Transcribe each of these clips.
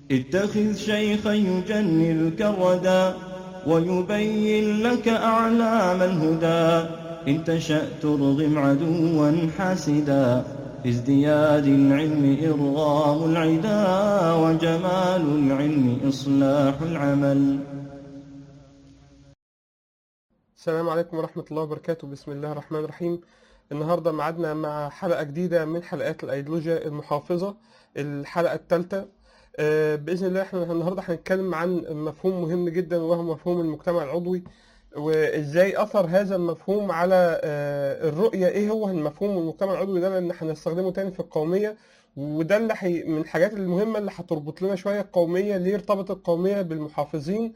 اتخذ شيخا يجنلك الردى ويبين لك أعلام الهدى إن تشأ ترغم عدوا حاسدا في ازدياد العلم إرغام العدا وجمال العلم إصلاح العمل السلام عليكم ورحمة الله وبركاته بسم الله الرحمن الرحيم النهاردة معادنا مع حلقة جديدة من حلقات الأيديولوجيا المحافظة الحلقة الثالثة آه، بإذن الله احنا النهاردة هنتكلم عن مفهوم مهم جدا وهو مفهوم المجتمع العضوي وازاي اثر هذا المفهوم على آه، الرؤية ايه هو المفهوم المجتمع العضوي ده لان هنستخدمه تاني في القومية وده اللي حي... من الحاجات المهمة اللي هتربط لنا شوية القومية ليه ارتبط القومية بالمحافظين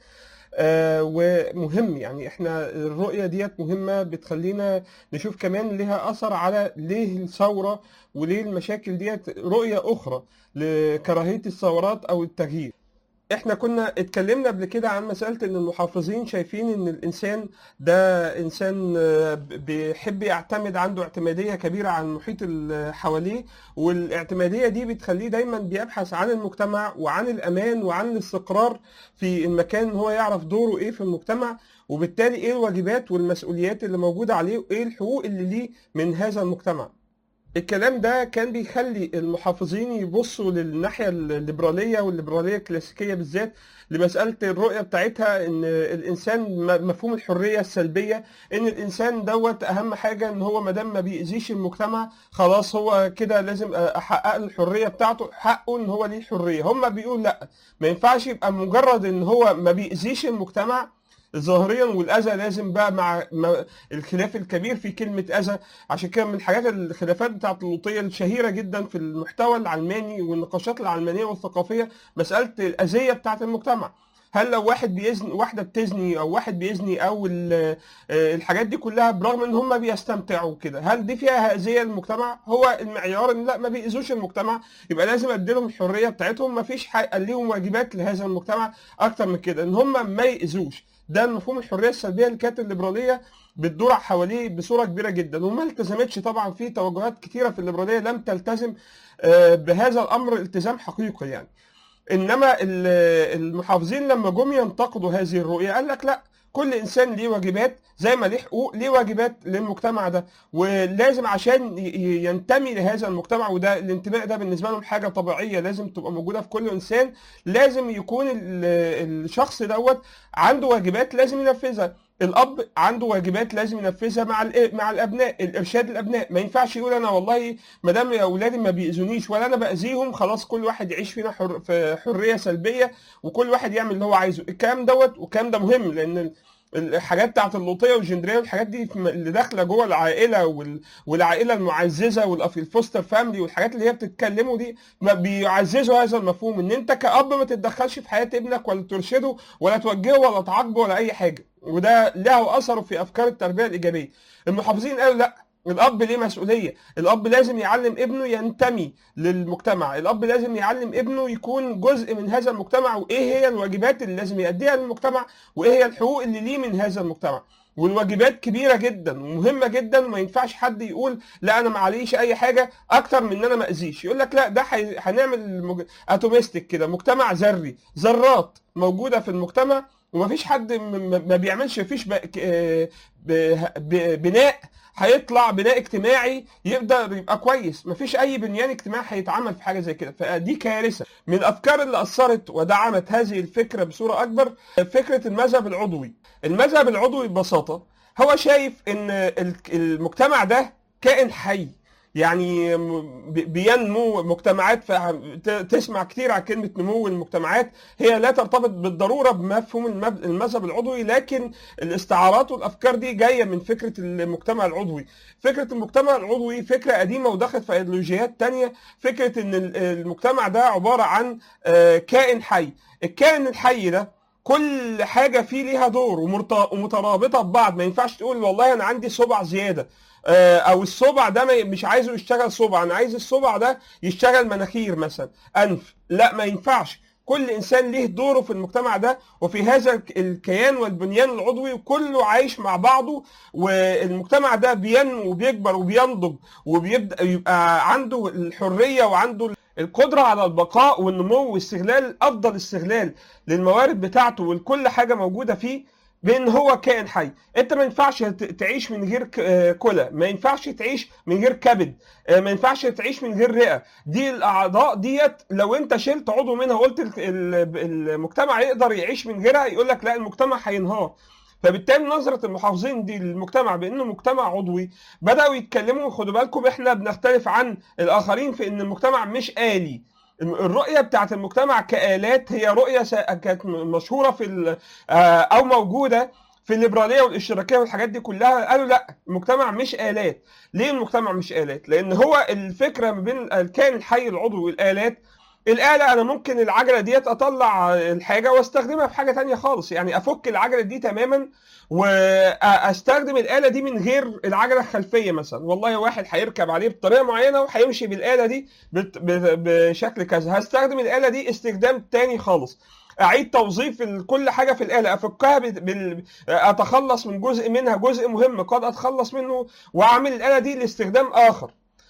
آه ومهم يعني احنا الرؤية ديت مهمة بتخلينا نشوف كمان لها أثر على ليه الثورة وليه المشاكل ديت رؤية أخرى لكراهية الثورات أو التغيير احنا كنا اتكلمنا قبل كده عن مسألة ان المحافظين شايفين ان الانسان ده انسان آه، بيحب يعتمد عنده اعتمادية كبيرة على المحيط اللي حواليه والاعتمادية دي بتخليه دايما بيبحث عن المجتمع وعن الامان وعن الاستقرار في المكان ان هو يعرف دوره ايه في المجتمع وبالتالي ايه الواجبات والمسؤوليات اللي موجودة عليه وايه الحقوق اللي ليه من هذا المجتمع الكلام ده كان بيخلي المحافظين يبصوا للناحية الليبرالية والليبرالية الكلاسيكية بالذات لمسألة الرؤية بتاعتها ان الانسان م- مفهوم الحرية السلبية ان الانسان دوت اهم حاجة ان هو مادام ما بيأذيش المجتمع خلاص هو كده لازم احقق له الحرية بتاعته حقه ان هو ليه الحرية هم بيقول لا ما ينفعش يبقى مجرد ان هو ما بيأذيش المجتمع ظاهريا والاذى لازم بقى مع مع الخلاف الكبير في كلمه اذى عشان كده من الحاجات الخلافات بتاعت اللوطيه الشهيره جدا في المحتوى العلماني والنقاشات العلمانيه والثقافيه مساله الاذيه بتاعت المجتمع هل لو واحد بيزني واحده بتزني او واحد بيزني او ال- آه، الحاجات دي كلها برغم ان هم بيستمتعوا كده هل دي فيها اذيه للمجتمع هو المعيار ان لا ما بيأذوش المجتمع يبقى لازم اديلهم الحريه بتاعتهم ما فيش حق ليهم واجبات لهذا المجتمع اكتر من كده ان هم ما يأذوش ده مفهوم الحريه السلبيه اللي كانت الليبراليه بتدور حواليه بصوره كبيره جدا وما التزمتش طبعا في توجهات كتيره في الليبراليه لم تلتزم آه، بهذا الامر التزام حقيقي يعني انما ال- المحافظين لما جم ينتقدوا هذه الرؤيه قال لك لا كل انسان ليه واجبات زي ما ليه حقوق ليه واجبات للمجتمع ده ولازم عشان ي- ي- ينتمي لهذا المجتمع وده الانتماء ده بالنسبه لهم حاجه طبيعيه لازم تبقى موجوده في كل انسان لازم يكون ال- الشخص دوت عنده واجبات لازم ينفذها الاب عنده واجبات لازم ينفذها مع الإ- مع الابناء الارشاد الابناء ما ينفعش يقول انا والله ما دام اولادي ما بيأذونيش ولا انا باذيهم خلاص كل واحد يعيش فينا حر في حريه سلبيه وكل واحد يعمل اللي هو عايزه الكلام دوت والكلام ده مهم لان ال- الحاجات بتاعت اللوطيه والجندريه والحاجات دي في م- اللي داخله جوه العائله وال... والعائله المعززه والفوستر فاميلي والحاجات اللي هي بتتكلموا دي ما بيعززوا هذا المفهوم ان انت كاب ما تتدخلش في حياه ابنك ولا ترشده ولا توجهه ولا تعاقبه ولا اي حاجه وده له اثره في افكار التربيه الايجابيه المحافظين قالوا لا الاب ليه مسؤوليه الاب لازم يعلم ابنه ينتمي للمجتمع الاب لازم يعلم ابنه يكون جزء من هذا المجتمع وايه هي الواجبات اللي لازم يأديها للمجتمع وايه هي الحقوق اللي ليه من هذا المجتمع والواجبات كبيره جدا ومهمه جدا وما ينفعش حد يقول لا انا ما عليش اي حاجه اكتر من ان انا ما اذيش يقول لك لا ده حي... هنعمل مج... اتوميستيك كده مجتمع ذري ذرات موجوده في المجتمع ومفيش حد م... م- ما بيعملش مفيش ب... ك- آه، ب... ب... بناء هيطلع بناء اجتماعي يقدر يبقى كويس مفيش اي بنيان اجتماعي هيتعمل في حاجه زي كده فدي كارثه من الافكار اللي اثرت ودعمت هذه الفكره بصوره اكبر فكره المذهب العضوي المذهب العضوي ببساطه هو شايف ان ال- المجتمع ده كائن حي يعني م- بي- بينمو مجتمعات ف- ت- تسمع كتير عن كلمة نمو المجتمعات هي لا ترتبط بالضرورة بمفهوم المب- المذهب العضوي لكن الاستعارات والأفكار دي جاية من فكرة المجتمع العضوي فكرة المجتمع العضوي فكرة قديمة ودخلت في ايديولوجيات تانية فكرة ان ال- المجتمع ده عبارة عن آه، كائن حي الكائن الحي ده كل حاجه فيه ليها دور ومرت- ومترابطه ببعض ما ينفعش تقول والله انا عندي صبع زياده آه، او الصبع ده ما- مش عايزه يشتغل صبع انا عايز الصبع ده يشتغل مناخير مثلا انف لا ما ينفعش كل انسان ليه دوره في المجتمع ده وفي هذا الك- الكيان والبنيان العضوي كله عايش مع بعضه والمجتمع ده بينمو وبيكبر وبينضج وبيبدا يبقى عنده الحريه وعنده القدره على البقاء والنمو واستغلال افضل استغلال للموارد بتاعته ولكل حاجه موجوده فيه بان هو كائن حي انت ما ينفعش ت- تعيش من غير ك- آه، كلى ما ينفعش تعيش من غير كبد آه، ما ينفعش تعيش من غير رئه دي الاعضاء ديت لو انت شلت عضو منها وقلت ال- ال- المجتمع يقدر يعيش من غيرها يقول لك لا المجتمع هينهار فبالتالي نظره المحافظين دي للمجتمع بانه مجتمع عضوي بداوا يتكلموا خدوا بالكم احنا بنختلف عن الاخرين في ان المجتمع مش آلي الرؤيه بتاعت المجتمع كآلات هي رؤيه س- كانت مشهوره في ال- آه، او موجوده في الليبراليه والاشتراكيه والحاجات دي كلها قالوا لا المجتمع مش آلات ليه المجتمع مش آلات لان هو الفكره ما بين الكائن الحي العضوي والآلات الآلة أنا ممكن العجلة ديت أطلع الحاجة واستخدمها في حاجة تانية خالص يعني أفك العجلة دي تماما واستخدم الاله دي من غير العجله الخلفيه مثلا والله واحد هيركب عليه بطريقه معينه وهيمشي بالاله دي بت- ب- بشكل كذا هستخدم الاله دي استخدام تاني خالص اعيد توظيف ال- كل حاجه في الاله افكها بال... بال... اتخلص من جزء منها جزء مهم قد اتخلص منه واعمل الاله دي لاستخدام اخر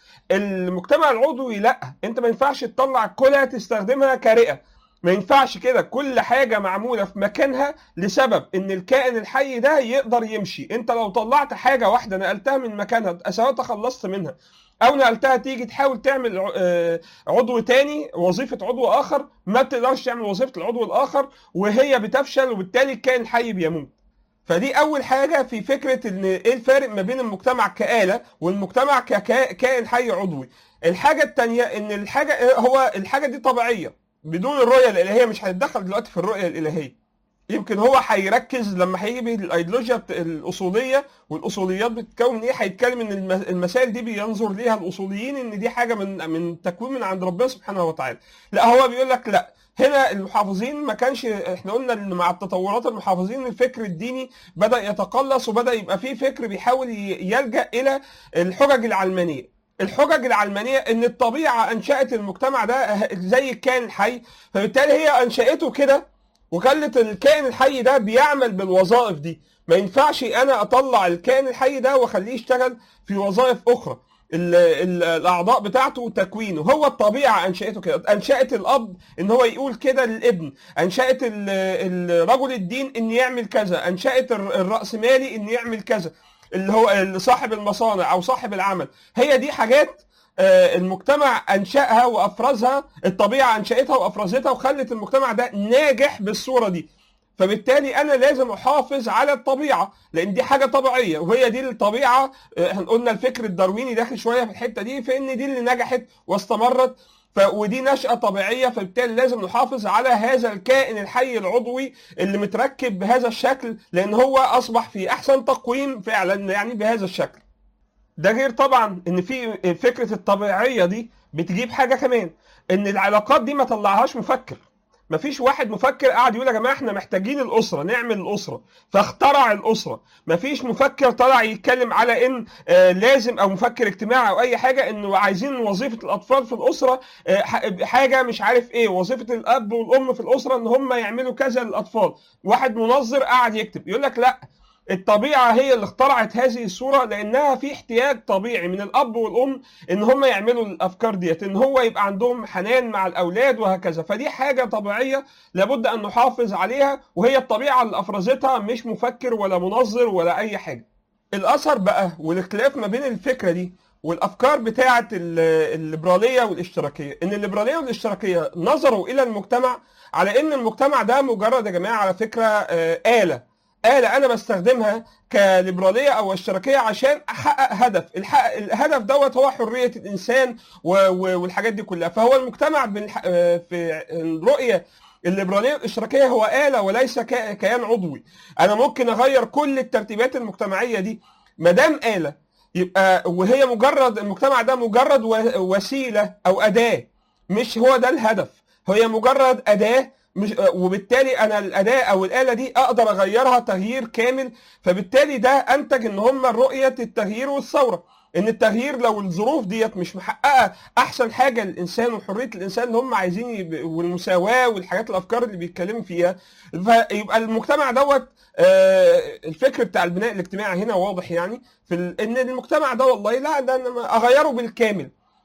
المجتمع العضوي لا انت ما ينفعش تطلع كلها تستخدمها كرئه ما ينفعش كده كل حاجه معموله في مكانها لسبب ان الكائن الحي ده يقدر يمشي انت لو طلعت حاجه واحده نقلتها من مكانها سواء تخلصت منها او نقلتها تيجي تحاول تعمل ع- آه، عضو تاني وظيفه عضو اخر ما بتقدرش تعمل وظيفه العضو الاخر وهي بتفشل وبالتالي الكائن الحي بيموت فدي اول حاجه في فكره ان ايه الفارق ما بين المجتمع كآلة والمجتمع ككائن حي عضوي الحاجه الثانيه ان الحاجه هو الحاجه دي طبيعيه بدون الرؤيه الالهيه مش هنتدخل دلوقتي في الرؤيه الالهيه يمكن هو هيركز لما هيجي بالايديولوجيا بت- الاصوليه والاصوليات بتتكون من ايه هيتكلم ان الم- المسائل دي بينظر ليها الاصوليين ان دي حاجه من من تكوين من عند ربنا سبحانه وتعالى لا هو بيقول لك لا هنا المحافظين ما كانش احنا قلنا ان مع التطورات المحافظين الفكر الديني بدا يتقلص وبدا يبقى فيه فكر بيحاول ي- يلجا الى الحجج العلمانيه الحجج العلمانيه ان الطبيعه انشات المجتمع ده زي الكائن الحي فبالتالي هي انشاته كده وخلت الكائن الحي ده بيعمل بالوظائف دي ما ينفعش انا اطلع الكائن الحي ده واخليه يشتغل في وظائف اخرى ال ال الاعضاء بتاعته وتكوينه هو الطبيعه انشاته كده انشات الاب ان هو يقول كده للابن انشات ال- ال- رجل الدين ان يعمل كذا انشات الر- الراسمالي ان يعمل كذا اللي هو صاحب المصانع او صاحب العمل هي دي حاجات آه، المجتمع انشاها وافرزها الطبيعه انشاتها وافرزتها وخلت المجتمع ده ناجح بالصوره دي فبالتالي انا لازم احافظ على الطبيعه لان دي حاجه طبيعيه وهي دي الطبيعه آه، احنا قلنا الفكر الدارويني داخل شويه في الحته دي فان دي اللي نجحت واستمرت ف... ودي نشأة طبيعية فبالتالي لازم نحافظ على هذا الكائن الحي العضوي اللي متركب بهذا الشكل لأن هو أصبح في أحسن تقويم فعلا يعني بهذا الشكل ده غير طبعا ان في فكره الطبيعيه دي بتجيب حاجه كمان ان العلاقات دي ما طلعهاش مفكر مفيش واحد مفكر قاعد يقول يا جماعه احنا محتاجين الاسره نعمل الاسره فاخترع الاسره مفيش مفكر طلع يتكلم على ان آه لازم او مفكر اجتماعي او اي حاجه انه عايزين وظيفه الاطفال في الاسره آه ح- حاجه مش عارف ايه وظيفه الاب والام في الاسره ان هم يعملوا كذا للاطفال واحد منظر قاعد يكتب يقول لك لا الطبيعه هي اللي اخترعت هذه الصوره لانها في احتياج طبيعي من الاب والام ان هم يعملوا الافكار ديت ان هو يبقى عندهم حنان مع الاولاد وهكذا فدي حاجه طبيعيه لابد ان نحافظ عليها وهي الطبيعه اللي افرزتها مش مفكر ولا منظر ولا اي حاجه الاثر بقى والاختلاف ما بين الفكره دي والافكار بتاعه ال- الليبراليه والاشتراكيه ان الليبراليه والاشتراكيه نظروا الى المجتمع على ان المجتمع ده مجرد يا جماعه على فكره آه، اله آلة أنا بستخدمها كليبرالية أو اشتراكية عشان أحقق هدف، الحق الهدف دوت هو حرية الإنسان و- و- والحاجات دي كلها، فهو المجتمع بالح- آه، في الرؤية الليبرالية الاشتراكية هو آلة وليس ك- كيان عضوي، أنا ممكن أغير كل الترتيبات المجتمعية دي ما دام آلة يبقى وهي مجرد المجتمع ده مجرد و- وسيلة أو أداة مش هو ده الهدف، هي مجرد أداة مش وبالتالي انا الاداه او الاله دي اقدر اغيرها تغيير كامل فبالتالي ده انتج ان هم رؤيه التغيير والثوره ان التغيير لو الظروف ديت مش محققه احسن حاجه للانسان وحريه الانسان اللي هم عايزين يب... والمساواه والحاجات الافكار اللي بيتكلموا فيها فيبقى المجتمع دوت آه، الفكر بتاع البناء الاجتماعي هنا واضح يعني في ال... ان المجتمع ده والله لا ده انا ما- اغيره بالكامل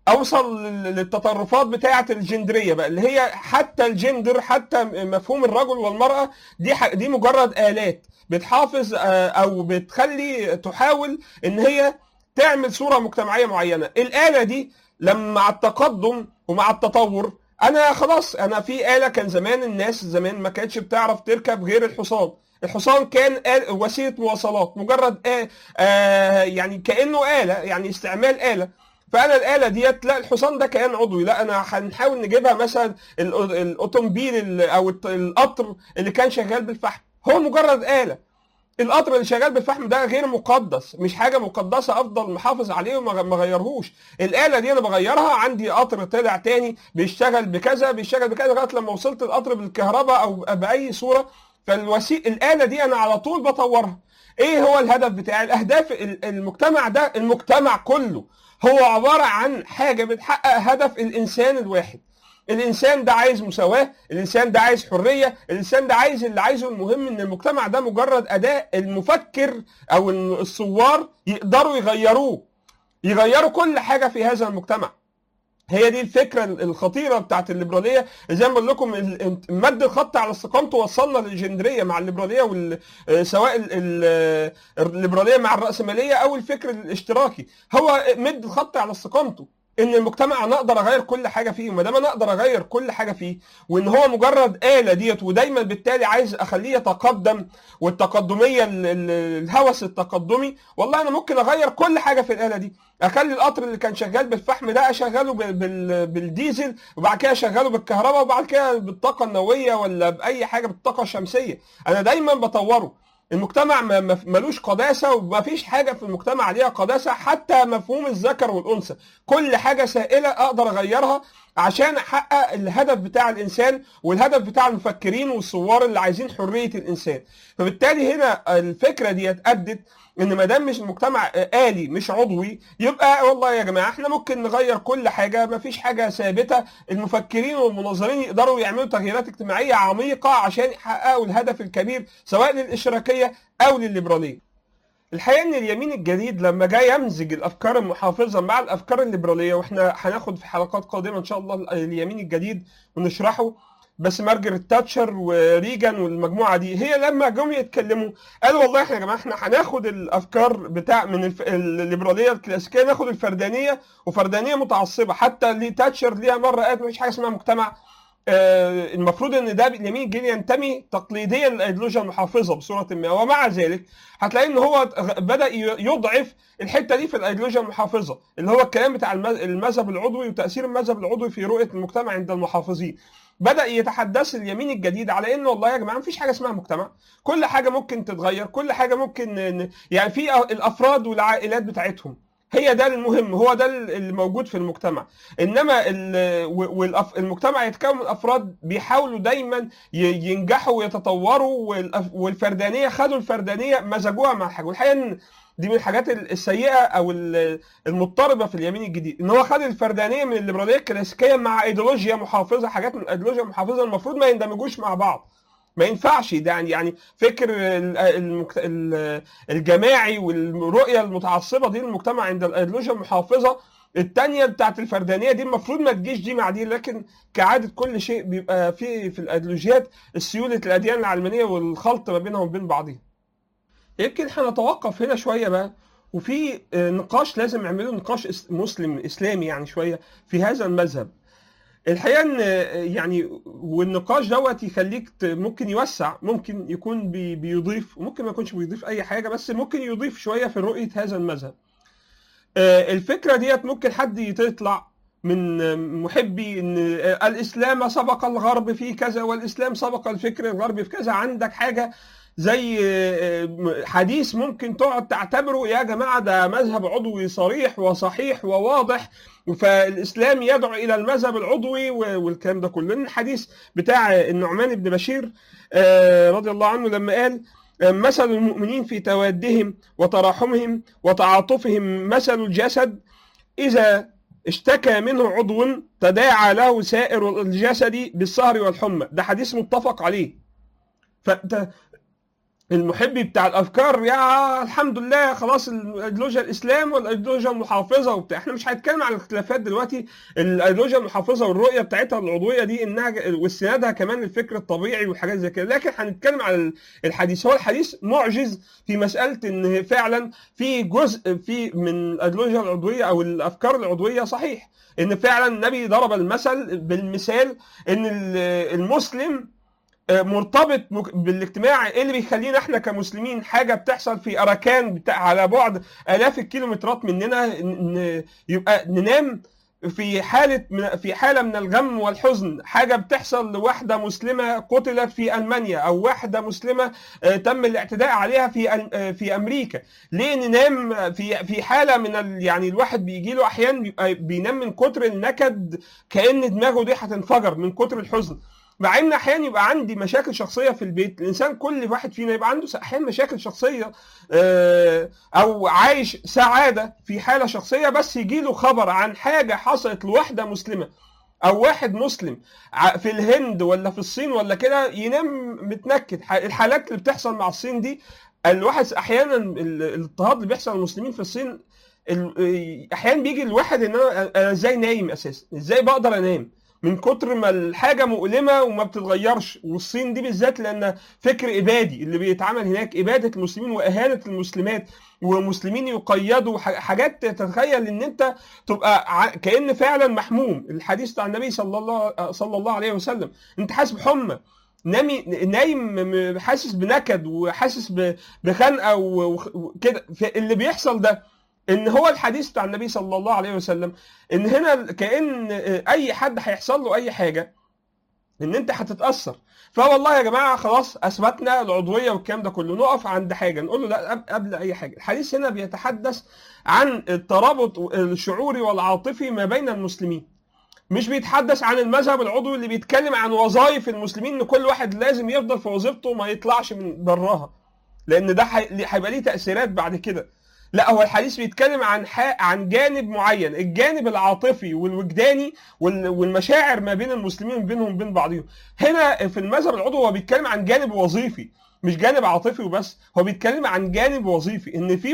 اوصل لل- للتطرفات بتاعه الجندريه بقى اللي هي حتى الجندر حتى مفهوم الرجل والمراه دي ح- دي مجرد الات بتحافظ آه، او بتخلي تحاول ان هي تعمل صوره مجتمعيه معينه الاله دي لما مع التقدم ومع التطور انا خلاص انا في اله كان زمان الناس زمان ما كانتش بتعرف تركب غير الحصان الحصان كان آل- وسيله مواصلات مجرد آه آه يعني كانه اله يعني استعمال اله فانا الاله ديت لا الحصان ده كيان عضوي لا انا هنحاول نجيبها مثلا ال- الاوتومبيل ال- او الط- القطر اللي كان شغال بالفحم هو مجرد اله القطر اللي شغال بالفحم ده غير مقدس مش حاجه مقدسه افضل محافظ عليه وما ما اغيرهوش الاله دي انا بغيرها عندي قطر طلع تاني بيشتغل بكذا بيشتغل بكذا لغايه لما وصلت القطر بالكهرباء او باي صوره فالوسيله الاله دي انا على طول بطورها ايه هو الهدف بتاعي الاهداف ال- المجتمع ده المجتمع كله هو عباره عن حاجه بتحقق هدف الانسان الواحد الانسان ده عايز مساواه الانسان ده عايز حريه الانسان ده عايز اللي عايزه المهم ان المجتمع ده مجرد اداه المفكر او الثوار يقدروا يغيروه يغيروا كل حاجه في هذا المجتمع هي دي الفكره الخطيره بتاعت الليبراليه زي ما بقول لكم ال- مد الخط على استقامته وصلنا للجندريه مع الليبراليه وال سواء ال- ال- الليبراليه مع الراسماليه او الفكر الاشتراكي هو مد الخط على استقامته ان المجتمع انا اقدر اغير كل حاجه فيه وما دام انا اقدر اغير كل حاجه فيه وان هو مجرد اله ديت ودايما بالتالي عايز اخليه يتقدم والتقدميه ال- ال- الهوس التقدمي والله انا ممكن اغير كل حاجه في الاله دي اخلي القطر اللي كان شغال بالفحم ده اشغله بال- بال- بالديزل وبعد كده اشغله بالكهرباء وبعد كده بالطاقه النوويه ولا باي حاجه بالطاقه الشمسيه انا دايما بطوره المجتمع ما- ما- ملوش قداسه وما فيش حاجه في المجتمع ليها قداسه حتى مفهوم الذكر والانثى كل حاجه سائله اقدر اغيرها عشان احقق الهدف بتاع الانسان والهدف بتاع المفكرين والثوار اللي عايزين حريه الانسان فبالتالي هنا الفكره دي ادت ان ما دام مش المجتمع آلي مش عضوي يبقى والله يا جماعه احنا ممكن نغير كل حاجه ما فيش حاجه ثابته المفكرين والمناظرين يقدروا يعملوا تغييرات اجتماعيه عميقه عشان يحققوا الهدف الكبير سواء للاشتراكيه او للليبراليه الحقيقه ان اليمين الجديد لما جاء يمزج الافكار المحافظه مع الافكار الليبراليه واحنا هناخد في حلقات قادمه ان شاء الله اليمين الجديد ونشرحه بس مارجريت تاتشر وريجان والمجموعه دي هي لما جم يتكلموا قالوا والله احنا يا جماعه احنا هناخد الافكار بتاع من الف... الليبراليه الكلاسيكيه ناخد الفردانيه وفردانيه متعصبه حتى اللي تاتشر ليها مره قالت مفيش حاجه اسمها مجتمع آه، المفروض ان ده اليمين الجديد ينتمي تقليديا للايديولوجيا المحافظه بصوره ما ومع ذلك هتلاقي ان هو بدا يضعف الحته دي في الايديولوجيا المحافظه اللي هو الكلام بتاع المذ- المذهب العضوي وتاثير المذهب العضوي في رؤيه المجتمع عند المحافظين بدا يتحدث اليمين الجديد على ان والله يا جماعه مفيش حاجه اسمها مجتمع كل حاجه ممكن تتغير ككل حاجه ممكن ن- يعني في الافراد والعائلات بتاعتهم هي ده المهم هو ده اللي موجود في المجتمع انما المجتمع يتكون من افراد بيحاولوا دايما ي- ينجحوا ويتطوروا والأف- والفردانيه خدوا الفردانيه مزجوها مع الحاجه والحقيقه ان دي من الحاجات السيئه او ال- المضطربه في اليمين الجديد ان هو خد الفردانيه من الليبراليه الكلاسيكيه مع ايديولوجيا محافظه حاجات من الايديولوجيا المحافظه المفروض ما يندمجوش مع بعض ما ينفعش ده يعني يعني فكر ال- المكت- ال- الجماعي والرؤيه المتعصبه دي للمجتمع عند الايديولوجيا المحافظه التانية بتاعت الفردانية دي المفروض ما تجيش دي مع دي لكن كعادة كل شيء بيبقى في في الأيديولوجيات السيولة الأديان العلمانية والخلط ما بينها وبين بعضها. يمكن هنتوقف هنا شوية بقى وفي آه، نقاش لازم نعمله نقاش إس- مسلم إسلامي يعني شوية في هذا المذهب. الحقيقة إن آه، يعني والنقاش دوت يخليك ت- ممكن يوسع ممكن يكون بي- بيضيف وممكن ما يكونش بيضيف أي حاجة بس ممكن يضيف شوية في رؤية هذا المذهب. آه، الفكره ديت ممكن حد يطلع من آه، محبي ان آه، الاسلام سبق الغرب في كذا والاسلام سبق الفكر الغربي في كذا عندك حاجه زي آه، آه، حديث ممكن تقعد تعتبره يا جماعه ده مذهب عضوي صريح وصحيح وواضح فالاسلام يدعو الى المذهب العضوي و- والكلام ده كله لان الحديث بتاع النعمان بن بشير آه، رضي الله عنه لما قال مثل المؤمنين في توادهم وتراحمهم وتعاطفهم مثل الجسد إذا اشتكى منه عضو تداعى له سائر الجسد بالسهر والحمى ده حديث متفق عليه فانت المحبي بتاع الافكار يا الحمد لله خلاص الايديولوجيا الاسلام والايديولوجيا المحافظه وبتاع احنا مش هنتكلم عن الاختلافات دلوقتي الايديولوجيا المحافظه والرؤيه بتاعتها العضويه دي انها واستنادها كمان للفكر الطبيعي وحاجات زي كده لكن هنتكلم عن الحديث هو الحديث معجز في مساله ان فعلا في جزء في من الايديولوجيا العضويه او الافكار العضويه صحيح ان فعلا النبي ضرب المثل بالمثال ان المسلم مرتبط بالاجتماع ايه اللي بيخلينا احنا كمسلمين حاجه بتحصل في اركان بتاع على بعد الاف الكيلومترات مننا يبقى ننام في حالة من في حالة من الغم والحزن حاجة بتحصل لواحدة مسلمة قتلت في ألمانيا أو واحدة مسلمة تم الاعتداء عليها في في أمريكا ليه ننام في في حالة من ال يعني الواحد بيجي له أحيانا بينام من كتر النكد كأن دماغه دي هتنفجر من كتر الحزن مع ان احيانا يبقى عندي مشاكل شخصيه في البيت الانسان كل واحد فينا يبقى عنده احيانا مشاكل شخصيه او عايش سعاده في حاله شخصيه بس يجي له خبر عن حاجه حصلت لواحده مسلمه او واحد مسلم في الهند ولا في الصين ولا كده ينام متنكد الحالات اللي بتحصل مع الصين دي الواحد احيانا الاضطهاد اللي بيحصل للمسلمين في الصين احيانا بيجي الواحد ان انا ازاي نايم اساسا ازاي بقدر انام من كتر ما الحاجه مؤلمه وما بتتغيرش والصين دي بالذات لان فكر ابادي اللي بيتعمل هناك اباده المسلمين واهانه المسلمات ومسلمين يقيدوا حاجات تتخيل ان انت تبقى كان فعلا محموم الحديث بتاع النبي صلى الله صلى الله عليه وسلم انت حاسس بحمى نامي نايم حاسس بنكد وحاسس بخنقه وكده اللي بيحصل ده ان هو الحديث بتاع النبي صلى الله عليه وسلم ان هنا كان اي حد هيحصل له اي حاجه ان انت هتتاثر فوالله يا جماعه خلاص اثبتنا العضويه والكلام ده كله نقف عند حاجه نقول له لا قبل اي حاجه الحديث هنا بيتحدث عن الترابط الشعوري والعاطفي ما بين المسلمين مش بيتحدث عن المذهب العضوي اللي بيتكلم عن وظائف المسلمين ان كل واحد لازم يفضل في وظيفته وما يطلعش من براها لان ده هيبقى ليه تاثيرات بعد كده لا هو الحديث بيتكلم عن عن جانب معين الجانب العاطفي والوجداني والمشاعر ما بين المسلمين وبينهم وبين بعضهم هنا في المذهب العضوي هو بيتكلم عن جانب وظيفي مش جانب عاطفي وبس هو بيتكلم عن جانب وظيفي ان في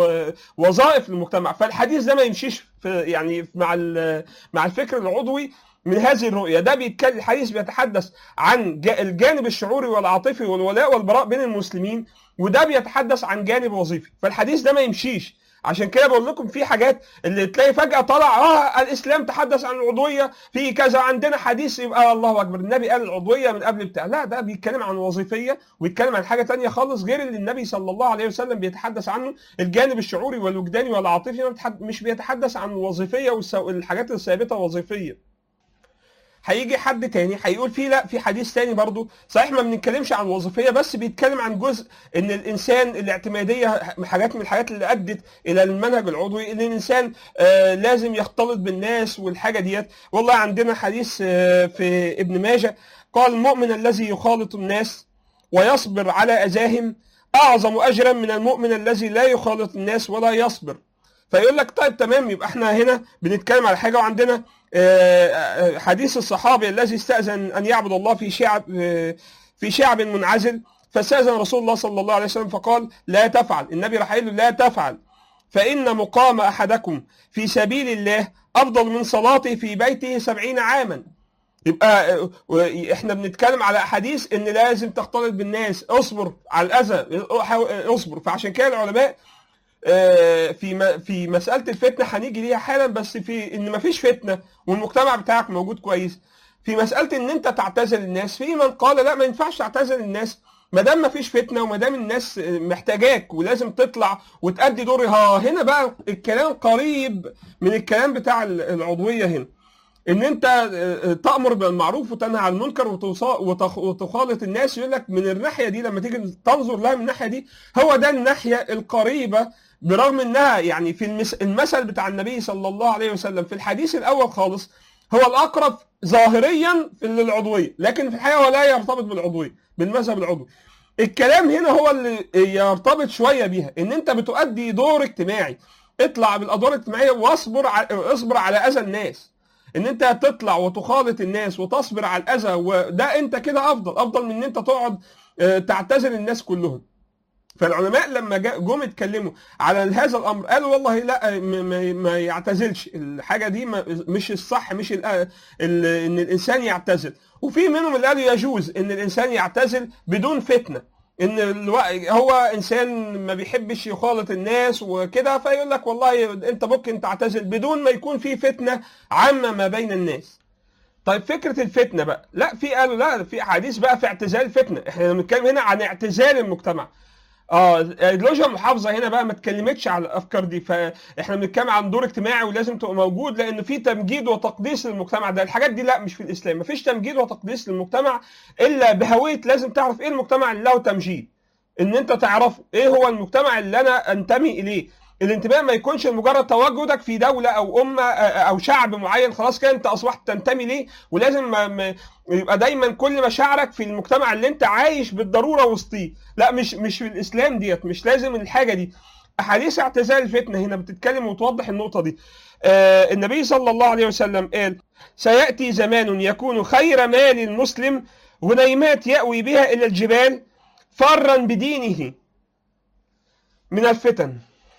وظائف للمجتمع فالحديث ده ما يمشيش في يعني مع مع الفكر العضوي من هذه الرؤية ده بيتكلم الحديث بيتحدث عن الجانب الشعوري والعاطفي والولاء والبراء بين المسلمين وده بيتحدث عن جانب وظيفي فالحديث ده ما يمشيش عشان كده بقول لكم في حاجات اللي تلاقي فجأة طلع اه الإسلام تحدث عن العضوية في كذا عندنا حديث يبقى الله أكبر النبي قال العضوية من قبل بتاع لا ده بيتكلم عن وظيفية ويتكلم عن حاجة تانية خالص غير اللي النبي صلى الله عليه وسلم بيتحدث عنه الجانب الشعوري والوجداني والعاطفي مش بيتحدث عن الوظيفية والحاجات الثابتة وظيفية هيجي حد تاني هيقول في لا في حديث تاني برضو صحيح ما بنتكلمش عن الوظيفيه بس بيتكلم عن جزء ان الانسان الاعتماديه حاجات من الحاجات اللي ادت الى المنهج العضوي ان الانسان آه لازم يختلط بالناس والحاجه ديت والله عندنا حديث آه في ابن ماجه قال المؤمن الذي يخالط الناس ويصبر على اذاهم اعظم اجرا من المؤمن الذي لا يخالط الناس ولا يصبر فيقول لك طيب تمام يبقى احنا هنا بنتكلم على حاجه وعندنا حديث الصحابي الذي استأذن أن يعبد الله في شعب في شعب منعزل فاستأذن رسول الله صلى الله عليه وسلم فقال لا تفعل النبي راح له لا تفعل فإن مقام أحدكم في سبيل الله أفضل من صلاته في بيته سبعين عاما يبقى احنا بنتكلم على احاديث ان لازم تختلط بالناس اصبر على الاذى اصبر فعشان كده العلماء في في مساله الفتنه هنيجي ليها حالا بس في ان مفيش فتنه والمجتمع بتاعك موجود كويس في مساله ان انت تعتزل الناس في من قال لا ما ينفعش تعتزل الناس ما دام مفيش فتنه وما دام الناس محتاجاك ولازم تطلع وتأدي دورها هنا بقى الكلام قريب من الكلام بتاع العضويه هنا ان انت تامر بالمعروف وتنهى عن المنكر وتخالط الناس يقول لك من الناحيه دي لما تيجي تنظر لها من الناحيه دي هو ده الناحيه القريبه برغم انها يعني في المس... المثل بتاع النبي صلى الله عليه وسلم في الحديث الاول خالص هو الاقرب ظاهريا في العضويه لكن في الحقيقه هو لا يرتبط بالعضويه بالمذهب العضوي الكلام هنا هو اللي يرتبط شويه بيها ان انت بتؤدي دور اجتماعي اطلع بالادوار الاجتماعيه واصبر على اصبر على اذى الناس ان انت تطلع وتخالط الناس وتصبر على الاذى وده انت كده افضل افضل من ان انت تقعد تعتزل الناس كلهم فالعلماء لما جا- جم اتكلموا على هذا الامر قالوا والله لا م- ما- ما يعتزلش الحاجه دي ما- مش الصح مش ال- ال- ان الانسان يعتزل وفي منهم اللي قالوا يجوز ان الانسان يعتزل بدون فتنه ان الو- هو انسان ما بيحبش يخالط الناس وكده فيقول لك والله انت ممكن تعتزل بدون ما يكون في فتنه عامه ما بين الناس طيب فكره الفتنه بقى لا في قالوا لا في احاديث بقى في اعتزال الفتنه احنا بنتكلم هنا عن اعتزال المجتمع اه الايديولوجيا المحافظه هنا بقى ما اتكلمتش على الافكار دي فاحنا بنتكلم عن دور اجتماعي ولازم تبقى موجود لان في تمجيد وتقديس للمجتمع ده الحاجات دي لا مش في الاسلام ما فيش تمجيد وتقديس للمجتمع الا بهويه لازم تعرف ايه المجتمع اللي له تمجيد ان انت تعرفه ايه هو المجتمع اللي انا انتمي اليه الانتماء ما يكونش مجرد تواجدك في دوله او امه او شعب معين خلاص كده انت اصبحت تنتمي ليه ولازم ما ما يبقى دايما كل مشاعرك في المجتمع اللي انت عايش بالضروره وسطيه لا مش مش في الاسلام ديت مش لازم الحاجه دي احاديث اعتزال الفتنه هنا بتتكلم وتوضح النقطه دي آه النبي صلى الله عليه وسلم قال سياتي زمان يكون خير مال المسلم غنيمات ياوي بها الى الجبال فرا بدينه من الفتن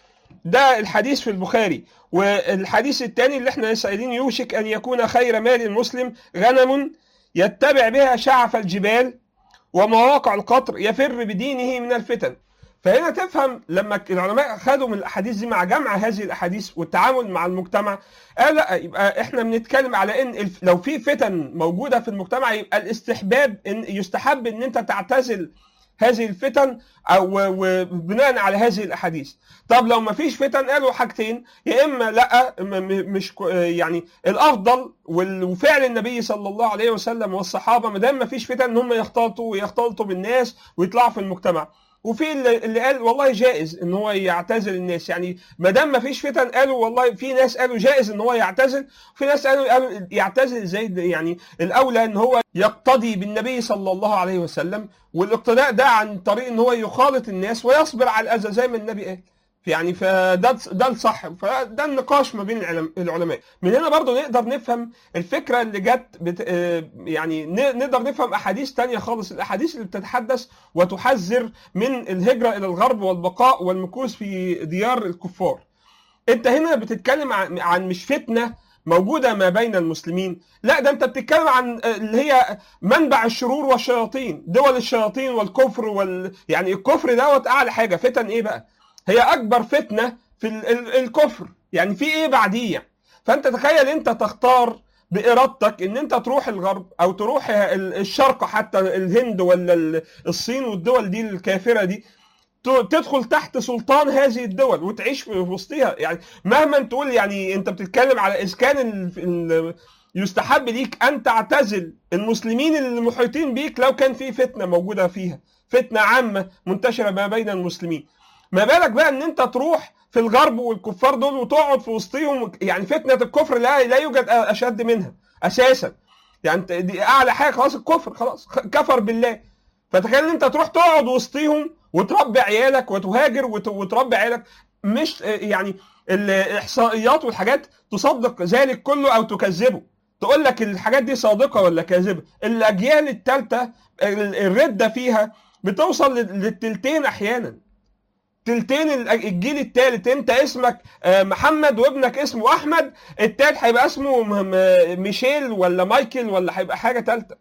ده الحديث في البخاري والحديث الثاني اللي احنا لسه قايلين يوشك ان يكون خير مال المسلم غنم يتبع بها شعف الجبال ومواقع القطر يفر بدينه من الفتن فهنا تفهم لما العلماء خدوا من الاحاديث دي مع جمع هذه الاحاديث والتعامل مع المجتمع قال لا يبقى احنا بنتكلم على ان الف- لو في فتن موجوده في المجتمع يبقى الاستحباب ان يستحب ان انت تعتزل هذه الفتن او وبناء على هذه الاحاديث طب لو ما فيش فتن قالوا حاجتين يا اما لا م- م- مش كو- يعني الافضل وال- وفعل النبي صلى الله عليه وسلم والصحابه ما دام ما فيش فتن ان هم يختلطوا ويختلطوا بالناس ويطلعوا في المجتمع وفي اللي اللي قال والله جائز ان هو يعتزل الناس يعني ما دام ما فيش فتن قالوا والله في ناس قالوا جائز ان هو يعتزل وفي ناس قالوا, قالوا يعتزل ازاي ده يعني الاولى ان هو يقتدي بالنبي صلى الله عليه وسلم والاقتداء ده عن طريق ان هو يخالط الناس ويصبر على الاذى زي ما النبي قال يعني فده ده الصح فده النقاش ما بين العلم- العلماء من هنا برضو نقدر نفهم الفكره اللي جت بت آه، يعني ن- نقدر نفهم احاديث تانية خالص الاحاديث اللي بتتحدث وتحذر من الهجره الى الغرب والبقاء والمكوث في ديار الكفار انت هنا بتتكلم عن عن مش فتنه موجوده ما بين المسلمين لا ده انت بتتكلم عن آه، اللي هي منبع الشرور والشياطين دول الشياطين والكفر وال يعني الكفر دوت اعلى حاجه فتن ايه بقى هي اكبر فتنه في ال- ال- الكفر يعني في ايه بعديه يعني؟ فانت تخيل انت تختار بارادتك ان انت تروح الغرب او تروح ال- الشرق حتى الهند ولا ال- الصين والدول دي الكافره دي ت- تدخل تحت سلطان هذه الدول وتعيش في وسطها يعني مهما تقول يعني انت بتتكلم على اذا كان ال- ال- يستحب ليك ان تعتزل المسلمين المحيطين بيك لو كان في فتنه موجوده فيها فتنه عامه منتشره ما بين المسلمين ما بالك بقى ان انت تروح في الغرب والكفار دول وتقعد في وسطهم يعني فتنه الكفر لا لا يوجد اشد منها اساسا يعني انت- دي اعلى حاجه خلاص الكفر خلاص خ- كفر بالله فتخيل ان انت تروح تقعد وسطيهم وتربي عيالك وتهاجر وت- وتربي عيالك مش آه، يعني الاحصائيات والحاجات تصدق ذلك كله او تكذبه تقول لك الحاجات دي صادقه ولا كاذبه الاجيال الثالثه الرده فيها بتوصل لل- للتلتين احيانا تلتين ال- الجيل الثالث انت اسمك آه، محمد وابنك اسمه احمد التالت هيبقى اسمه م- م- ميشيل ولا مايكل ولا هيبقى حاجه ثالثه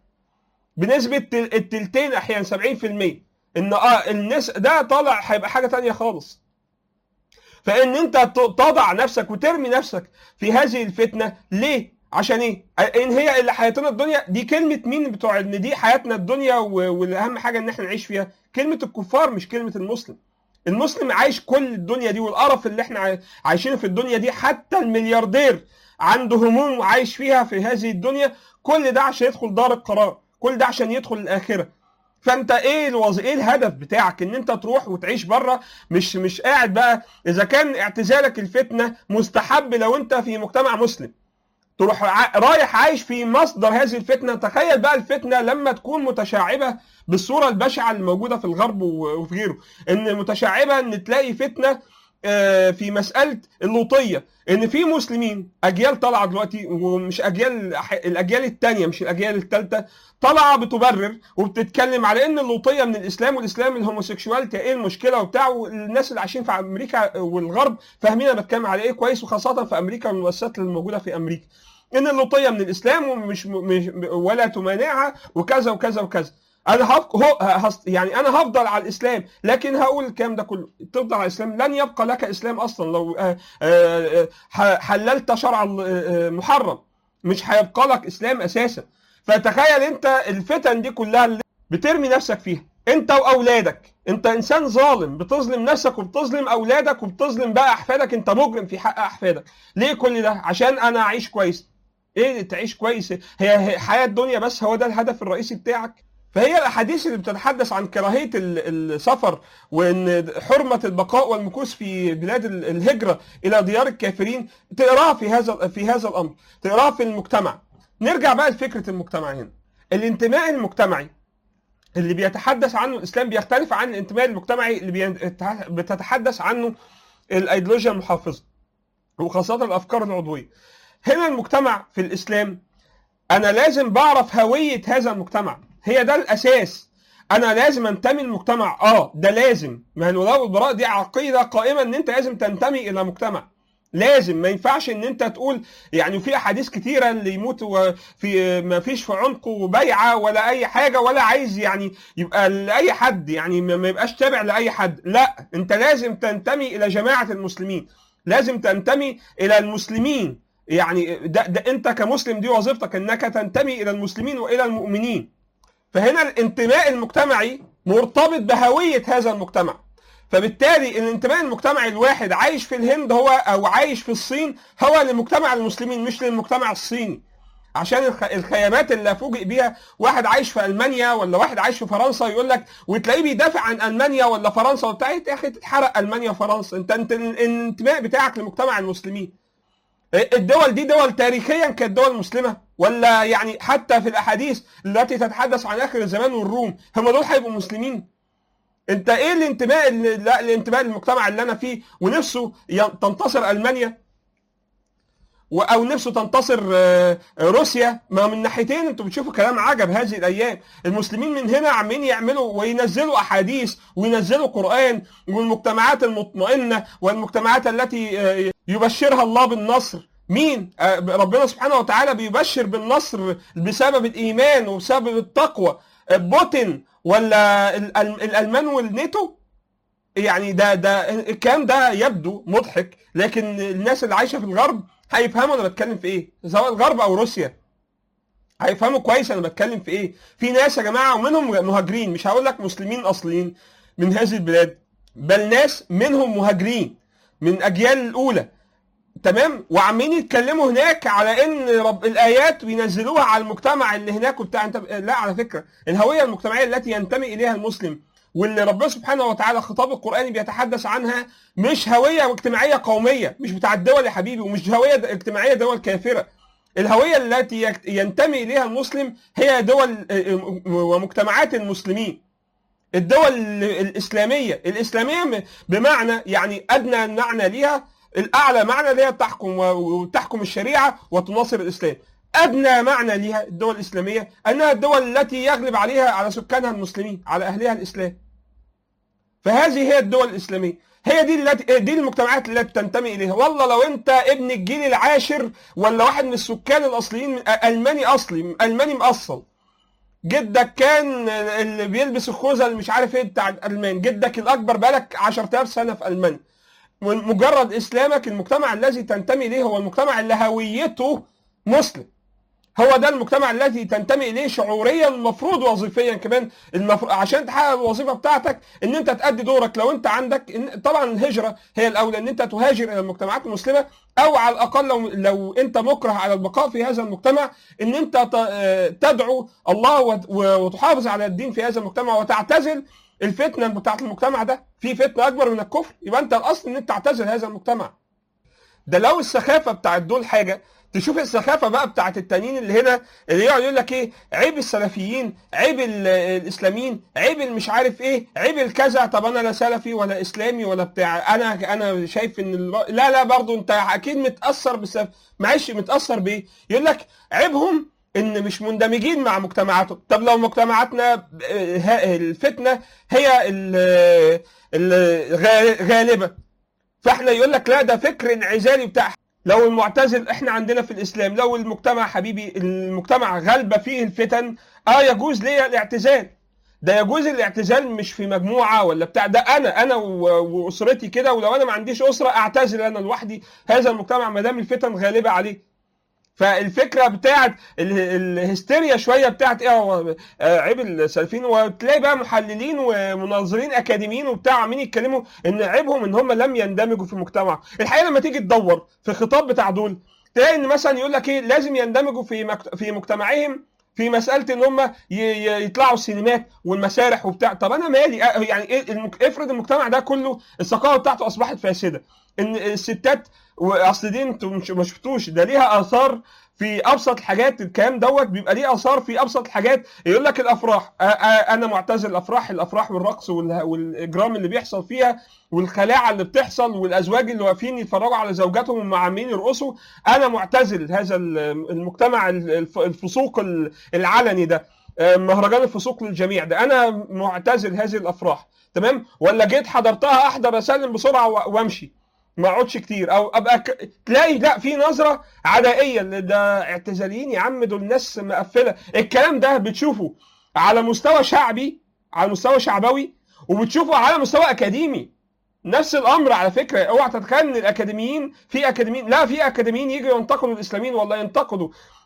بنسبه تل- التلتين احيانا 70% ان اه الناس ده طالع هيبقى حاجه تانية خالص فان انت ت- تضع نفسك وترمي نفسك في هذه الفتنه ليه عشان ايه ان هي اللي حياتنا الدنيا دي كلمه مين بتوع ان دي حياتنا الدنيا و- والاهم حاجه ان احنا نعيش فيها كلمه الكفار مش كلمه المسلم المسلم عايش كل الدنيا دي والقرف اللي احنا عاي- عايشينه في الدنيا دي حتى الملياردير عنده هموم وعايش فيها في هذه الدنيا كل ده عشان يدخل دار القرار كل ده عشان يدخل الاخره فانت ايه الوظ... ايه الهدف بتاعك ان انت تروح وتعيش بره مش مش قاعد بقى اذا كان اعتزالك الفتنه مستحب لو انت في مجتمع مسلم تروح ع... رايح عايش في مصدر هذه الفتنه تخيل بقى الفتنه لما تكون متشعبه بالصوره البشعه اللي موجوده في الغرب و- وفي غيره ان متشعبه ان تلاقي فتنه آه، في مساله اللوطيه ان في مسلمين اجيال طالعه دلوقتي ومش اجيال الاجيال الثانيه مش الاجيال الثالثه طالعه بتبرر وبتتكلم على ان اللوطيه من الاسلام والاسلام الهوموسيكشواليتي ايه المشكله وبتاع والناس اللي عايشين في امريكا والغرب فاهمين انا بتكلم على ايه كويس وخاصه في امريكا والمؤسسات اللي موجوده في امريكا ان اللوطيه من الاسلام ومش مش ولا تمانعها وكذا وكذا وكذا انا هف... هو هس... يعني انا هفضل على الاسلام لكن هقول الكلام ده كله تفضل على الاسلام لن يبقى لك اسلام اصلا لو آه، آه، آه، حللت شرع محرم مش هيبقى لك اسلام اساسا فتخيل انت الفتن دي كلها اللي بترمي نفسك فيها انت واولادك انت انسان ظالم بتظلم نفسك وبتظلم اولادك وبتظلم بقى احفادك انت مجرم في حق احفادك ليه كل ده عشان انا اعيش كويس ايه تعيش كويس هي حياه الدنيا بس هو ده الهدف الرئيسي بتاعك فهي الاحاديث اللي بتتحدث عن كراهيه السفر وان حرمه البقاء والمكوث في بلاد الهجره الى ديار الكافرين تقراها في هذا في هذا الامر تقراها في المجتمع نرجع بقى لفكره المجتمع هنا الانتماء المجتمعي اللي بيتحدث عنه الاسلام بيختلف عن الانتماء المجتمعي اللي بتتحدث عنه الايديولوجيا المحافظه وخاصه الافكار العضويه هنا المجتمع في الاسلام انا لازم بعرف هويه هذا المجتمع هي ده الاساس انا لازم انتمي للمجتمع اه ده لازم ما هي الولاء والبراء دي عقيده قائمه ان انت لازم تنتمي الى مجتمع لازم ما ينفعش ان انت تقول يعني في احاديث كتيره اللي يموت في ما فيش في عنقه بيعه ولا اي حاجه ولا عايز يعني يبقى لاي حد يعني ما يبقاش تابع لاي حد لا انت لازم تنتمي الى جماعه المسلمين لازم تنتمي الى المسلمين يعني ده, ده انت كمسلم دي وظيفتك انك تنتمي الى المسلمين والى المؤمنين فهنا الانتماء المجتمعي مرتبط بهويه هذا المجتمع فبالتالي الانتماء المجتمعي الواحد عايش في الهند هو او عايش في الصين هو لمجتمع المسلمين مش للمجتمع الصيني عشان الخيامات اللي فوجئ بيها واحد عايش في المانيا ولا واحد عايش في فرنسا يقول لك وتلاقيه بيدافع عن المانيا ولا فرنسا وبتاع يا اخي تتحرق المانيا وفرنسا انت انت الانتماء بتاعك لمجتمع المسلمين الدول دي دول تاريخيا كانت دول مسلمه ولا يعني حتى في الاحاديث التي تتحدث عن اخر الزمان والروم هم دول هيبقوا مسلمين انت ايه الانتماء لا الانتماء للمجتمع اللي انا فيه ونفسه تنتصر المانيا او نفسه تنتصر آه، روسيا ما من ناحيتين انتوا بتشوفوا كلام عجب هذه الايام المسلمين من هنا عمالين يعملوا وينزلوا احاديث وينزلوا قران والمجتمعات المطمئنه والمجتمعات التي آه، يبشرها الله بالنصر مين آه، ربنا سبحانه وتعالى بيبشر بالنصر بسبب الايمان وبسبب التقوى بوتين ولا الالمان والناتو يعني ده ده الكلام ده يبدو مضحك لكن الناس اللي عايشه في الغرب هيفهموا انا بتكلم في ايه سواء الغرب او روسيا هيفهموا كويس انا بتكلم في ايه في ناس يا جماعه ومنهم مهاجرين مش هقول لك مسلمين اصليين من هذه البلاد بل ناس منهم مهاجرين من اجيال الاولى تمام وعمالين يتكلموا هناك على ان رب الايات بينزلوها على المجتمع اللي هناك وبتاع انت لا على فكره الهويه المجتمعيه التي ينتمي اليها المسلم واللي ربنا سبحانه وتعالى خطاب القرآني بيتحدث عنها مش هوية اجتماعية قومية مش بتاع الدول يا حبيبي ومش هوية اجتماعية دول كافرة الهوية التي ينتمي إليها المسلم هي دول ومجتمعات المسلمين الدول الإسلامية الإسلامية بمعنى يعني أدنى معنى ليها الأعلى معنى ليها تحكم وتحكم الشريعة وتناصر الإسلام ادنى معنى لها الدول الاسلاميه انها الدول التي يغلب عليها على سكانها المسلمين على اهلها الاسلام فهذه هي الدول الاسلاميه هي دي التي دي المجتمعات التي تنتمي اليها والله لو انت ابن الجيل العاشر ولا واحد من السكان الاصليين من الماني اصلي الماني مأصل جدك كان اللي بيلبس الخوذه اللي مش عارف ايه بتاع الالمان جدك الاكبر بقالك 10000 سنه في المانيا مجرد اسلامك المجتمع الذي تنتمي اليه هو المجتمع اللي هويته مسلم هو ده المجتمع الذي تنتمي اليه شعوريا المفروض وظيفيا كمان المفروض عشان تحقق الوظيفه بتاعتك ان انت تأدي دورك لو انت عندك إن طبعا الهجره هي الاولى ان انت تهاجر الى المجتمعات المسلمه او على الاقل لو لو انت مكره على البقاء في هذا المجتمع ان انت تدعو الله وتحافظ على الدين في هذا المجتمع وتعتزل الفتنه بتاعت المجتمع ده في فتنه اكبر من الكفر يبقى انت الاصل ان انت تعتزل هذا المجتمع ده لو السخافه بتاعت دول حاجه تشوف السخافه بقى بتاعت التانيين اللي هنا اللي يقعد يقول لك ايه عيب السلفيين عيب ال- الاسلاميين عيب المش عارف ايه عيب الكذا طب انا لا سلفي ولا اسلامي ولا بتاع انا انا شايف ان ال... لا لا برضو انت اكيد متاثر بسبب معلش متاثر بايه يقول لك عيبهم ان مش مندمجين مع مجتمعاتهم طب لو مجتمعاتنا آه، ها- الفتنه هي ال- ال- غالبه فاحنا يقول لك لا ده فكر انعزالي بتاع لو المعتزل احنا عندنا في الاسلام لو المجتمع حبيبي المجتمع غالبه فيه الفتن اه يجوز ليا الاعتزال ده يجوز الاعتزال مش في مجموعه ولا بتاع ده انا انا و- واسرتي كده ولو انا ما عنديش اسره اعتزل انا لوحدي هذا المجتمع ما دام الفتن غالبه عليه فالفكره بتاعت ال- الهستيريا شويه بتاعت ايه هو آه، عيب السلفيين وتلاقي بقى محللين ومناظرين اكاديميين وبتاع عمالين يتكلموا ان عيبهم ان هم لم يندمجوا في المجتمع الحقيقه لما تيجي تدور في الخطاب بتاع دول تلاقي ان مثلا يقول لك ايه لازم يندمجوا في مكت... في مجتمعهم في مساله ان هم ي... ي- يطلعوا السينمات والمسارح وبتاع طب انا مالي آه، يعني ايه المك... افرض المجتمع ده كله الثقافه بتاعته اصبحت فاسده ان الستات واصل دي انتوا مش ما شفتوش ده ليها اثار في ابسط الحاجات الكلام دوت بيبقى ليه اثار في ابسط الحاجات يقول لك الافراح آه، آه، انا معتزل الافراح الافراح والرقص وال- والاجرام اللي بيحصل فيها والخلاعه اللي بتحصل والازواج اللي واقفين يتفرجوا على زوجاتهم وهم عمالين يرقصوا انا معتزل هذا ال- المجتمع الف- الفسوق ال- العلني ده آه، مهرجان الفسوق للجميع ده انا معتزل هذه الافراح تمام ولا جيت حضرتها احضر اسلم بسرعه و- وامشي ما اقعدش كتير او ابقى ك... تلاقي لا في نظره عدائيه اللي ده اعتزاليين يا عم دول ناس مقفله الكلام ده بتشوفه على مستوى شعبي على مستوى شعبوي وبتشوفه على مستوى اكاديمي نفس الامر على فكره اوعى تتخيل ان الاكاديميين في اكاديميين لا في اكاديميين يجوا ينتقدوا الاسلاميين والله ينتقدوا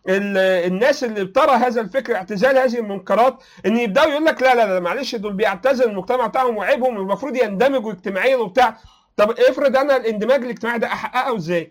ال- الناس اللي بترى هذا الفكر اعتزال هذه المنكرات ان يبداوا يقول لك لا لا لا معلش دول بيعتزلوا المجتمع بتاعهم وعيبهم المفروض يندمجوا اجتماعيا وبتاع طب افرض انا الاندماج الاجتماعي ده احققه ازاي؟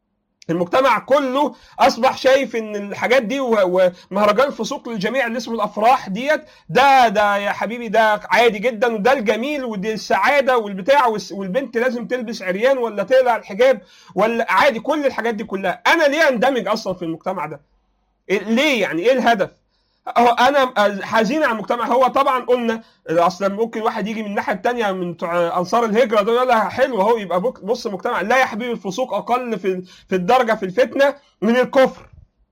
المجتمع كله اصبح شايف ان الحاجات دي و- ومهرجان الفسوق للجميع اللي اسمه الافراح ديت ده ده يا حبيبي ده عادي جدا وده الجميل ودي السعاده والبتاع والس- والبنت لازم تلبس عريان ولا تقلع الحجاب ولا عادي كل الحاجات دي كلها انا ليه اندمج اصلا في المجتمع ده؟ إيه- ليه يعني ايه الهدف؟ هو انا حزين على المجتمع هو طبعا قلنا اصلا ممكن واحد يجي من الناحيه الثانيه من بتوع انصار الهجره دول يقول لها حلو اهو يبقى بك- بص مجتمع لا يا حبيبي الفسوق اقل في في الدرجه في الفتنه من الكفر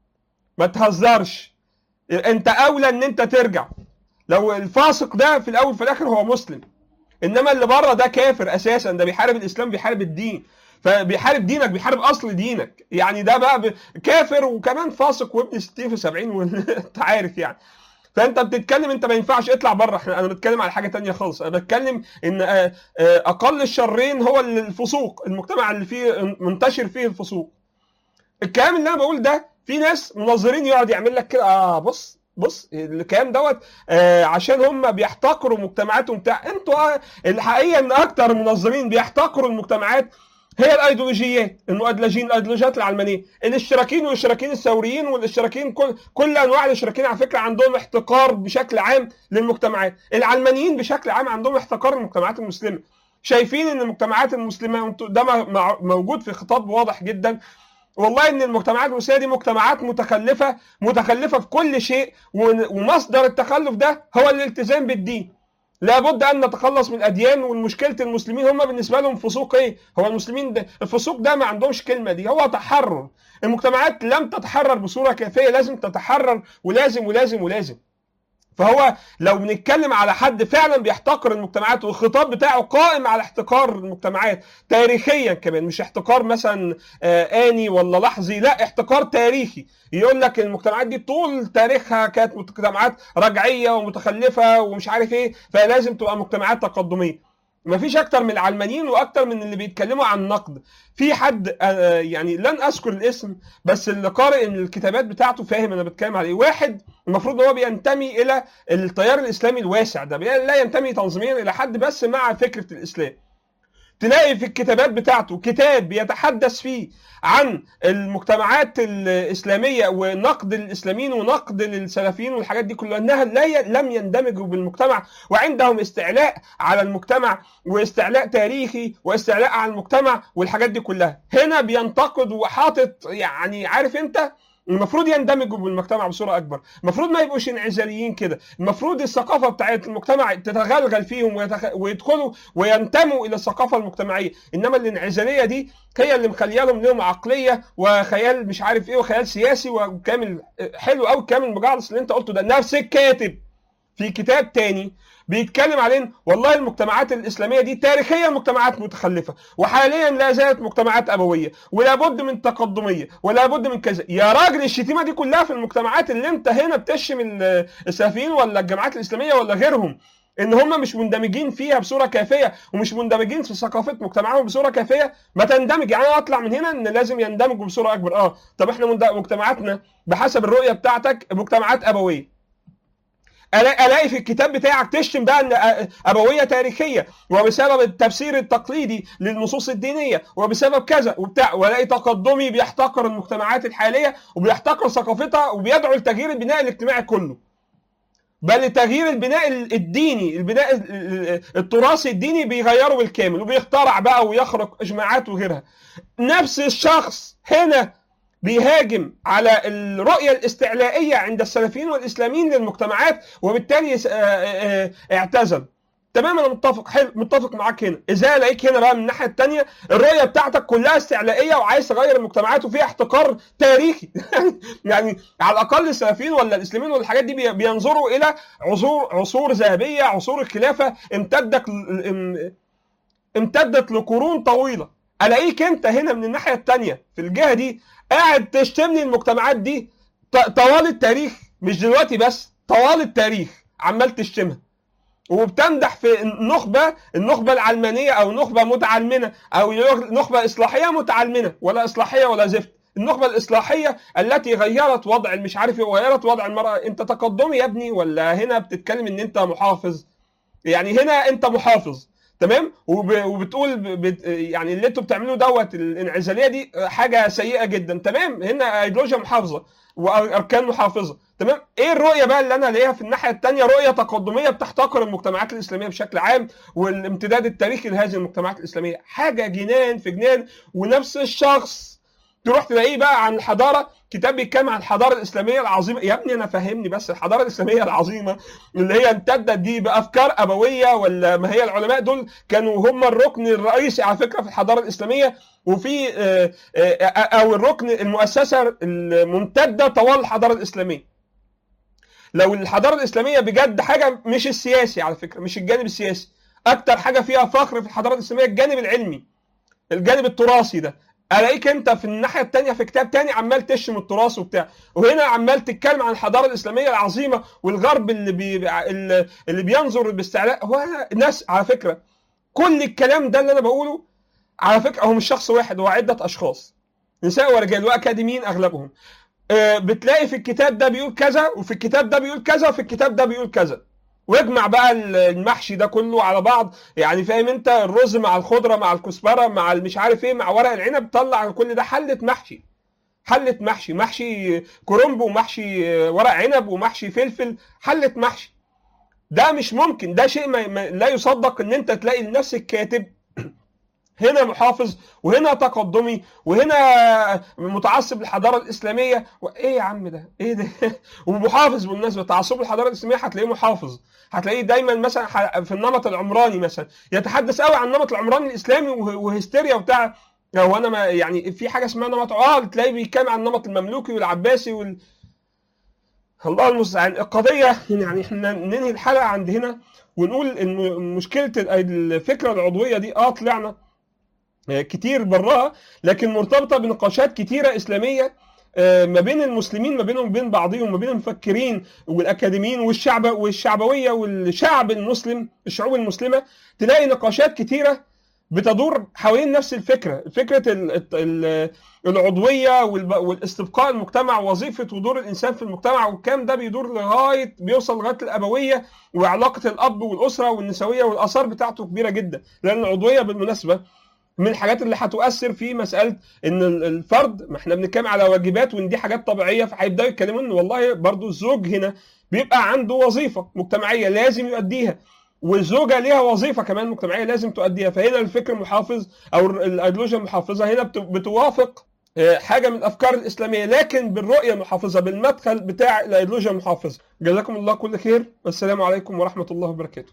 ما تهزرش انت اولى ان انت ترجع لو الفاسق ده في الاول في الاخر هو مسلم انما اللي بره ده كافر اساسا ده بيحارب الاسلام بيحارب الدين فبيحارب دينك بيحارب اصل دينك يعني ده بقى ب- كافر وكمان فاسق وابن 60 في 70 وانت عارف يعني فانت بتتكلم انت ما ينفعش اطلع بره احنا انا بتكلم على حاجه تانية خالص انا بتكلم ان آه، آه، اقل الشرين هو الفسوق المجتمع اللي فيه منتشر فيه الفسوق الكلام اللي انا بقول ده في ناس منظرين يقعد يعمل لك كده اه بص بص الكلام دوت آه عشان هم بيحتقروا مجتمعاتهم بتاع انتوا آه الحقيقه ان اكتر المنظرين بيحتقروا المجتمعات هي الايديولوجيات المؤدلجين الايديولوجيات العلمانيه الاشتراكيين والاشتراكيين الثوريين والاشتراكيين كل كل انواع الاشتراكيين على فكره عندهم احتقار بشكل عام للمجتمعات العلمانيين بشكل عام عندهم احتقار للمجتمعات المسلمه شايفين ان المجتمعات المسلمه وانتوا- ده م- مع- موجود في خطاب واضح جدا والله ان المجتمعات المسلمه دي مجتمعات متخلفه متخلفه في كل شيء ون- ومصدر التخلف ده هو الالتزام بالدين لابد ان نتخلص من الاديان والمشكله المسلمين هم بالنسبه لهم فسوق ايه؟ هو المسلمين ده الفسوق ده ما عندهمش كلمه دي هو تحرر المجتمعات لم تتحرر بصوره كافيه لازم تتحرر ولازم ولازم ولازم فهو لو بنتكلم على حد فعلا بيحتقر المجتمعات والخطاب بتاعه قائم على احتقار المجتمعات تاريخيا كمان مش احتقار مثلا آه، آني ولا لحظي لا احتقار تاريخي يقول لك المجتمعات دي طول تاريخها كانت مجتمعات رجعيه ومتخلفه ومش عارف ايه فلازم تبقى مجتمعات تقدميه مفيش اكتر من العلمانيين واكتر من اللي بيتكلموا عن النقد في حد آه، يعني لن اذكر الاسم بس اللي قارئ الكتابات بتاعته فاهم انا بتكلم على ايه واحد المفروض ان هو بينتمي الى التيار الاسلامي الواسع ده لا ينتمي تنظيميا الى حد بس مع فكره الاسلام تلاقي في الكتابات بتاعته كتاب بيتحدث فيه عن المجتمعات الاسلاميه ونقد الاسلاميين ونقد للسلفيين والحاجات دي كلها انها لا ي... لم يندمجوا بالمجتمع وعندهم استعلاء على المجتمع واستعلاء تاريخي واستعلاء على المجتمع والحاجات دي كلها هنا بينتقد وحاطط يعني عارف انت المفروض يندمجوا بالمجتمع بصوره اكبر المفروض ما يبقوش انعزاليين كده المفروض الثقافه بتاعت المجتمع تتغلغل فيهم ويتخ... ويدخلوا وينتموا الى الثقافه المجتمعيه انما الانعزاليه دي هي اللي مخليه لهم لهم عقليه وخيال مش عارف ايه وخيال سياسي وكامل حلو قوي كامل مجعلص اللي انت قلته ده نفس الكاتب في كتاب تاني بيتكلم علينا والله المجتمعات الاسلاميه دي تاريخيا مجتمعات متخلفه وحاليا لا زالت مجتمعات ابويه ولا بد من تقدميه ولا بد من كذا يا راجل الشتيمه دي كلها في المجتمعات اللي انت هنا بتشتم السلفيين ولا الجماعات الاسلاميه ولا غيرهم ان هم مش مندمجين فيها بصوره كافيه ومش مندمجين في ثقافه مجتمعهم بصوره كافيه ما تندمج يعني انا اطلع من هنا ان لازم يندمجوا بصوره اكبر اه طب احنا مجتمعاتنا بحسب الرؤيه بتاعتك مجتمعات ابويه الاقي في الكتاب بتاعك تشتم بقى ان ابويه تاريخيه وبسبب التفسير التقليدي للنصوص الدينيه وبسبب كذا وبتاع والاقي تقدمي بيحتقر المجتمعات الحاليه وبيحتقر ثقافتها وبيدعو لتغيير البناء الاجتماعي كله بل تغيير البناء الديني البناء التراثي الديني بيغيره بالكامل وبيخترع بقى ويخرق اجماعات وغيرها نفس الشخص هنا بيهاجم على الرؤية الاستعلائية عند السلفيين والإسلاميين للمجتمعات وبالتالي اعتزل تمام انا متفق حلو متفق معاك هنا ازاي الاقيك هنا بقى من الناحيه الثانيه الرؤيه بتاعتك كلها استعلائيه وعايز تغير المجتمعات وفيها احتكار تاريخي يعني على الاقل السلفيين ولا الاسلاميين ولا الحاجات دي بينظروا الى عصور عصور ذهبيه عصور الخلافه امتدت امتدت لقرون طويله الاقيك انت هنا من الناحيه الثانيه في الجهه دي قاعد تشتمني المجتمعات دي طوال التاريخ مش دلوقتي بس طوال التاريخ عمال تشتمها وبتمدح في النخبة النخبة العلمانية أو نخبة متعلمنة أو نخبة إصلاحية متعلمنة ولا إصلاحية ولا زفت النخبة الإصلاحية التي غيرت وضع مش عارف ايه وغيرت وضع المرأة أنت تقدمي يا ابني ولا هنا بتتكلم إن أنت محافظ يعني هنا أنت محافظ تمام وبتقول بت يعني اللي انتوا بتعملوه دوت الانعزاليه دي حاجه سيئه جدا تمام هنا ايديولوجيا محافظه واركان محافظه تمام ايه الرؤيه بقى اللي انا الاقيها في الناحيه الثانيه رؤيه تقدميه بتحتقر المجتمعات الاسلاميه بشكل عام والامتداد التاريخي لهذه المجتمعات الاسلاميه حاجه جنان في جنان ونفس الشخص تروح تلاقيه بقى عن الحضاره كتاب بيتكلم عن الحضاره الاسلاميه العظيمه يا ابني انا فهمني بس الحضاره الاسلاميه العظيمه اللي هي امتدت دي بافكار ابويه ولا ما هي العلماء دول كانوا هم الركن الرئيسي على فكره في الحضاره الاسلاميه وفي او الركن المؤسسه الممتده طوال الحضاره الاسلاميه لو الحضاره الاسلاميه بجد حاجه مش السياسي على فكره مش الجانب السياسي اكتر حاجه فيها فخر في الحضاره الاسلاميه الجانب العلمي الجانب التراثي ده الاقيك انت في الناحيه الثانيه في كتاب تاني عمال تشتم التراث وبتاع وهنا عمال تتكلم عن الحضاره الاسلاميه العظيمه والغرب اللي بي اللي بينظر باستعلاء هو ناس على فكره كل الكلام ده اللي انا بقوله على فكره هو مش شخص واحد هو عده اشخاص نساء ورجال واكاديميين اغلبهم بتلاقي في الكتاب ده بيقول كذا وفي الكتاب ده بيقول كذا وفي الكتاب ده بيقول كذا واجمع بقى المحشي ده كله على بعض يعني فاهم انت الرز مع الخضره مع الكزبره مع مش عارف ايه مع ورق العنب طلع كل ده حله محشي حله محشي محشي كرنب ومحشي ورق عنب ومحشي فلفل حله محشي ده مش ممكن ده شيء ما, ما لا يصدق ان انت تلاقي نفس الكاتب هنا محافظ وهنا تقدمي وهنا متعصب للحضاره الاسلاميه وايه يا عم ده ايه ده ومحافظ بالمناسبه تعصب الحضاره الاسلاميه هتلاقيه محافظ هتلاقيه دايما مثلا في النمط العمراني مثلا يتحدث قوي عن النمط العمراني الاسلامي وهستيريا وبتاع هو انا ما يعني في حاجه اسمها نمط اه تلاقيه بيتكلم عن النمط المملوكي والعباسي وال الله المستعان القضيه يعني احنا ننهي الحلقه عند هنا ونقول ان مشكله الفكره العضويه دي اه طلعنا كتير براها لكن مرتبطه بنقاشات كتيره اسلاميه ما بين المسلمين ما بينهم وبين بعضهم ما بين المفكرين والاكاديميين والشعب والشعبويه والشعب المسلم الشعوب المسلمه تلاقي نقاشات كتيره بتدور حوالين نفس الفكره فكره ال- ال- العضويه والب- والاستبقاء المجتمع وظيفه ودور الانسان في المجتمع والكلام ده بيدور لغايه بيوصل لغايه الابويه وعلاقه الاب والاسره والنسويه والاثار بتاعته كبيره جدا لان العضويه بالمناسبه من الحاجات اللي هتؤثر في مساله ان ال- الفرد ما احنا بنتكلم على واجبات وان دي حاجات طبيعيه فهيبداوا يتكلموا ان والله برضو الزوج هنا بيبقى عنده وظيفه مجتمعيه لازم يؤديها والزوجه ليها وظيفه كمان مجتمعيه لازم تؤديها فهنا الفكر المحافظ او الايديولوجيا المحافظه هنا بت- بتوافق آه، حاجه من الافكار الاسلاميه لكن بالرؤيه المحافظه بالمدخل بتاع الايديولوجيا المحافظه جزاكم الله كل خير والسلام عليكم ورحمه الله وبركاته